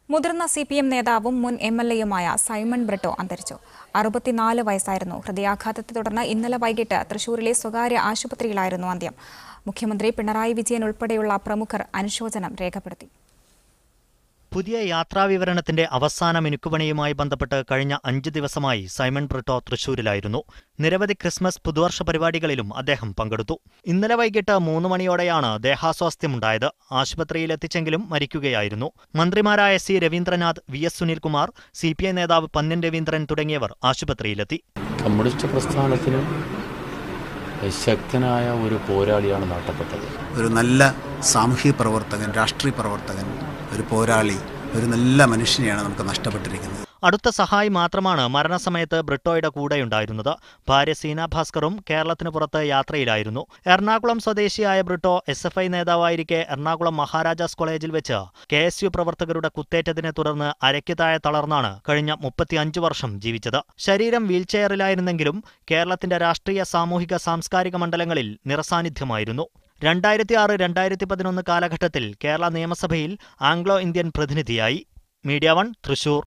മുതിർന്ന C P M നേതാവും മുൻ എം എൽ എയുമായ സൈമൺ ബ്രിട്ടോ അന്തരിച്ചു അറുപത്തിനാല് വയസ്സായിരുന്നു ഹൃദയാഘാതത്തെ തുടർന്ന് ഇന്നലെ വൈകിട്ട് തൃശൂരിലെ സ്വകാര്യ ആശുപത്രിയിലായിരുന്നു അന്ത്യം മുഖ്യമന്ത്രി പിണറായി വിജയൻ ഉൾപ്പെടെയുള്ള പ്രമുഖർ അനുശോചനം രേഖപ്പെടുത്തി പുതിയ യാത്രാവിവരണത്തിന്റെ അവസാന മിനുക്കുപണിയുമായി ബന്ധപ്പെട്ട് കഴിഞ്ഞ അഞ്ച് ദിവസമായി സൈമൺ ബ്രിട്ടോ തൃശൂരിലായിരുന്നു നിരവധി ക്രിസ്മസ് പുതുവർഷ പരിപാടികളിലും അദ്ദേഹം പങ്കെടുത്തു ഇന്നലെ വൈകിട്ട് മൂന്ന് മണിയോടെയാണ് ദേഹാസ്വാസ്ഥ്യമുണ്ടായത് ആശുപത്രിയിലെത്തിച്ചെങ്കിലും മരിക്കുകയായിരുന്നു മന്ത്രിമാരായ C Raveendranath V S Sunilkumar C P I നേതാവ് പന്ന്യൻ രവീന്ദ്രൻ തുടങ്ങിയവർ ആശുപത്രിയിലെത്തി കമ്മ്യൂണിസ്റ്റ് പ്രസ്ഥാനത്തിന് ശക്തനായ ഒരു പോരാളിയാണ് നഷ്ടപ്പെട്ടത് ഒരു നല്ല സാമൂഹിക പ്രവർത്തകൻ രാഷ്ട്രീയ പ്രവർത്തകൻ ഒരു പോരാളി ഒരു നല്ല മനുഷ്യനെയാണ് നമുക്ക് നഷ്ടപ്പെട്ടിരിക്കുന്നത് അടുത്ത സഹായി മാത്രമാണ് മരണസമയത്ത് ബ്രിട്ടോയുടെ കൂടെയുണ്ടായിരുന്നത് ഭാര്യ സീന ഭാസ്കറും കേരളത്തിന് പുറത്ത് യാത്രയിലായിരുന്നു എറണാകുളം സ്വദേശിയായ ബ്രിട്ടോ എസ് എഫ് ഐ നേതാവായിരിക്കെ എറണാകുളം മഹാരാജാസ് കോളേജിൽ വെച്ച് കെ എസ് യു പ്രവർത്തകരുടെ കുത്തേറ്റതിനെ തുടർന്ന് അരയ്ക്ക് താഴെ തളർന്നാണ് കഴിഞ്ഞ മുപ്പത്തിയഞ്ച് വർഷം ജീവിച്ചത് ശരീരം വീൽചെയറിലായിരുന്നെങ്കിലും കേരളത്തിന്റെ രാഷ്ട്രീയ സാമൂഹിക സാംസ്കാരിക മണ്ഡലങ്ങളിൽ നിറസാന്നിധ്യമായിരുന്നു രണ്ടായിരത്തി ആറ് രണ്ടായിരത്തി പതിനൊന്ന് കാലഘട്ടത്തിൽ കേരള നിയമസഭയിൽ ആംഗ്ലോ ഇന്ത്യൻ പ്രതിനിധിയായി മീഡിയ വൺ തൃശൂർ